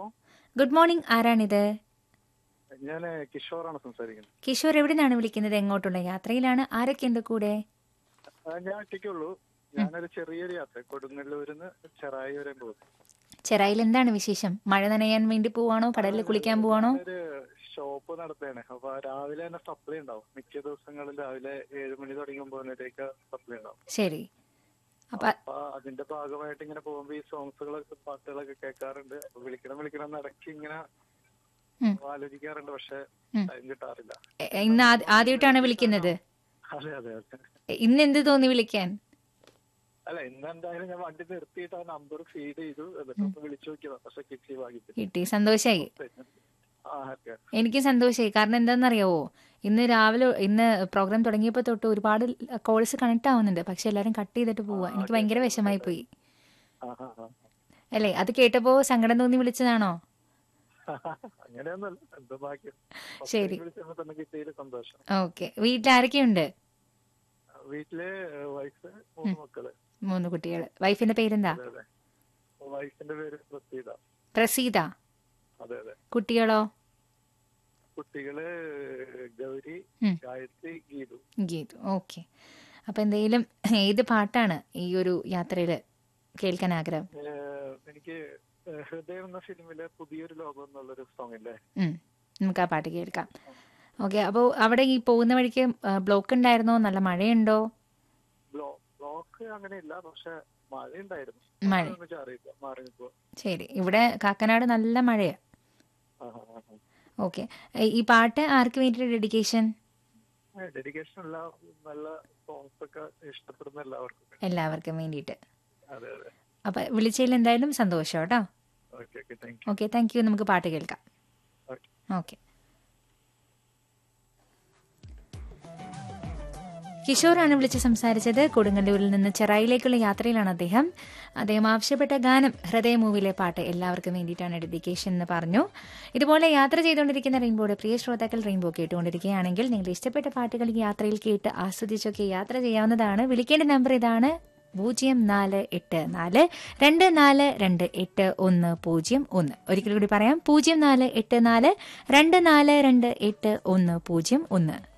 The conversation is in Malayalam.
ഗുഡ് മോർണിംഗ് ആരാണിത് ഞാൻ കിഷോറാണ് സംസാരിക്കുന്നത് കിഷോർ എവിടെ നിന്നാണ് വിളിക്കുന്നത് എങ്ങോട്ടുള്ള യാത്രയിലാണ് ആരൊക്കെയുണ്ട് കൂടെ ആ, ഞാൻ ഒറ്റയ്ക്കുള്ളൂ ഞാനൊരു ചെറിയൊരു യാത്ര കൊടുങ്ങല്ലൂരിന്ന് ചെറായി വരെ പോകും ചെറായിൽ എന്താണ് വിശേഷം മഴ നനയാൻ വേണ്ടി പോവാണോ കടലിൽ കുളിക്കാൻ പോവാണോ ഒരു ഷോപ്പ് നടത്തുകയാണ് അപ്പൊ രാവിലെ തന്നെ സപ്ലൈ ഉണ്ടാവും മിക്ക ദിവസങ്ങളിൽ രാവിലെ ഏഴ് മണി തുടങ്ങുമ്പോഴത്തേക്ക് സപ്ലൈ ഉണ്ടാവും ശരി അപ്പൊ അപ്പൊ അതിന്റെ ഭാഗമായിട്ട് ഇങ്ങനെ പോകുമ്പോ ഈ സോങ്സുകളൊക്കെ പാട്ടുകളൊക്കെ കേൾക്കാറുണ്ട് അപ്പൊ വിളിക്കണം വിളിക്കണം എന്ന് ഇടയ്ക്ക് ഇങ്ങനെ ഉം. ആലോചിക്കാറുണ്ട് പക്ഷെ ഉം. ടൈം കിട്ടാറില്ല എ- ഇന്ന് ആദ്യ- ആദ്യമായിട്ടാണ് വിളിക്കുന്നത് അതെ അതെ അതെ എ- ഇന്ന് എന്ത് തോന്നി വിളിക്കാൻ അല്ല ഇന്ന് എന്തായാലും ഞാൻ വണ്ടി നിർത്തിയിട്ട് ആ നമ്പർ ഫീഡ് ചെയ്തു എന്നിട്ട് ഒന്ന് വിളിച്ചു നോക്കിയതാ പക്ഷെ കിട്ടി ഭാഗ്യത്തിൽ കിട്ടി സന്തോഷായി ആ ഹാപ്പിയാണ് എനിക്ക് സന്തോഷായി കാരണം എന്താണെന്നറിയാവോ ഇന്ന് രാവിലെ ഇന്ന് പ്രോഗ്രാം തുടങ്ങിയപ്പോൾ തൊട്ട് ഒരുപാട് കോൾസ് കണക്ട് ആവുന്നുണ്ട് പക്ഷെ എല്ലാരും കട്ട് ചെയ്തിട്ട് പോവാ എനിക്ക് ഭയങ്കര വിഷമായി പോയി ആ, ആ, ആ. അല്ലേ അത് കേട്ടപ്പോ സങ്കടം തോന്നി വിളിച്ചതാണോ അങ്ങനെയൊന്നുമല്ല എന്തോ ഭാഗ്യം ശരി. വിളിച്ചപ്പോ തന്നെ കിട്ടിയതിൽ സന്തോഷം ഓക്കെ വീട്ടിൽ ആരൊക്കെയുണ്ട് വീട്ടില് വൈഫ് മൂന്ന് മക്കള് മൂന്ന് കുട്ടികൾ വൈഫിന്റെ പേരെന്താ അതെ അതെ വൈഫിന്റെ പേര് പ്രസീത പ്രസീത അതെ അതെ കുട്ടികളോ കുട്ടികള് ഗൗരി ഉം. ഗായത്രി ഗീതു ഗീതു ഓക്കെ അപ്പൊ എന്തെങ്കിലും ഏത് പാട്ടാണ് ഈ ഒരു യാത്രയിൽ കേൾക്കാൻ ആഗ്രഹം ഏഹ് എനിക്ക് ഏഹ് ഹൃദയം എന്ന ഫിലിമിലെ പുതിയൊരു ലോകം എന്നുള്ളൊരു സോങ് ഇല്ലേ ഉം. നമുക്ക് ആ പാട്ട് കേൾക്കാം ഓക്കെ അപ്പോൾ അവിടെ ഈ പോകുന്ന വഴിക്ക് ബ്ലോക്ക് ഉണ്ടായിരുന്നോ നല്ല മഴയുണ്ടോ ബ്ലോ ബ്ലോക്ക് അങ്ങനെയില്ല പക്ഷെ മഴ ഉണ്ടായിരുന്നു മഴ. അറിയില്ല മാറി നിൽക്കുക ശരി ഇവിടെ കാക്കനാട് നല്ല മഴയാ ഓക്കെ ഈ പാട്ട് ആർക്ക് വേണ്ടിയിട്ട് ഡെഡിക്കേഷൻ ഡെഡിക്കേഷൻ ഉള്ള നല്ല സോങ്സ് ഒക്കെ ഇഷ്ടപ്പെടുന്ന എല്ലാവർക്കും എല്ലാവർക്കും വേണ്ടിയിട്ട് അതെ അതെ അപ്പൊ വിളിച്ചതിൽ എന്തായാലും സന്തോഷം കേട്ടോ okay okay thank you okay thank you നമുക്ക് പാട്ട് കേൾക്കാം ഓക്കെ ഓക്കെ കിഷോറാണ് വിളിച്ച് സംസാരിച്ചത് കൊടുങ്ങല്ലൂരിൽ നിന്ന് ചെറായിലേക്കുള്ള യാത്രയിലാണ് അദ്ദേഹം അദ്ദേഹം ആവശ്യപ്പെട്ട ഗാനം ഹൃദയ മൂവിയിലെ പാട്ട് എല്ലാവർക്കും വേണ്ടിയിട്ടാണ് ഡെഡിക്കേഷൻ എന്ന് പറഞ്ഞു ഇതുപോലെ യാത്ര ചെയ്തുകൊണ്ടിരിക്കുന്ന റെയിൻബോയുടെ പ്രിയ ശ്രോതാക്കൾ റെയിൻബോ കേട്ടുകൊണ്ടിരിക്കുകയാണെങ്കിൽ നിങ്ങൾ ഇഷ്ടപ്പെട്ട പാട്ടുകൾ ഈ യാത്രയിൽ കേട്ട് ആസ്വദിച്ചൊക്കെ യാത്ര ചെയ്യാവുന്നതാണ് വിളിക്കേണ്ട നമ്പർ ഇതാണ് പൂജ്യം നാല് എട്ട് നാല് രണ്ട് നാല് രണ്ട് എട്ട് ഒന്ന് പൂജ്യം ഒന്ന് ഒരിക്കൽ കൂടി പറയാം പൂജ്യം നാല് എട്ട് നാല് രണ്ട് നാല് രണ്ട് എട്ട് ഒന്ന് പൂജ്യം ഒന്ന്